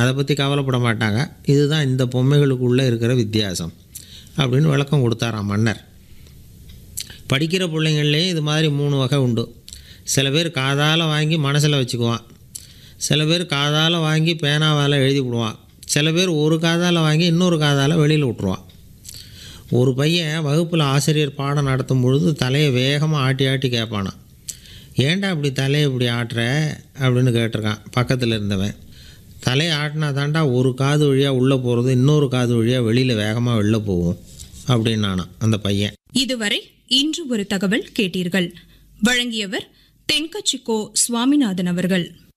அதை பற்றி கவலைப்பட மாட்டாங்க இதுதான் இந்த பொம்மைகளுக்குள்ளே இருக்கிற வித்தியாசம் அப்படின்னு விளக்கம் கொடுத்தாராம் மன்னர் படிக்கிற பிள்ளைங்கள்லேயே இது மாதிரி மூணு வகை உண்டு சில பேர் காதால் வாங்கி மனசில் வச்சுக்குவான் சில பேர் காதால் வாங்கி பேனாவால் எழுதி விடுவான் சில பேர் ஒரு காதால் வாங்கி இன்னொரு காதால் வெளியில் விட்ருவான் ஒரு பையன் வகுப்பில் ஆசிரியர் பாடம் நடத்தும் பொழுது தலையை வேகமாக ஆட்டி ஆட்டி கேட்பானான் ஏன்டா இப்படி தலையை இப்படி ஆட்டுற அப்படின்னு கேட்டிருக்கான் பக்கத்தில் இருந்தவன் தலையை ஆட்டினா தாண்டா ஒரு காது வழியாக உள்ளே போகிறது இன்னொரு காது வழியாக வெளியில் வேகமாக வெளில போகும் அப்படின்னானான் அந்த பையன் இதுவரை இன்று ஒரு தகவல் கேட்டீர்கள் வழங்கியவர் தென்கச்சிக்கோ சுவாமிநாதன் அவர்கள்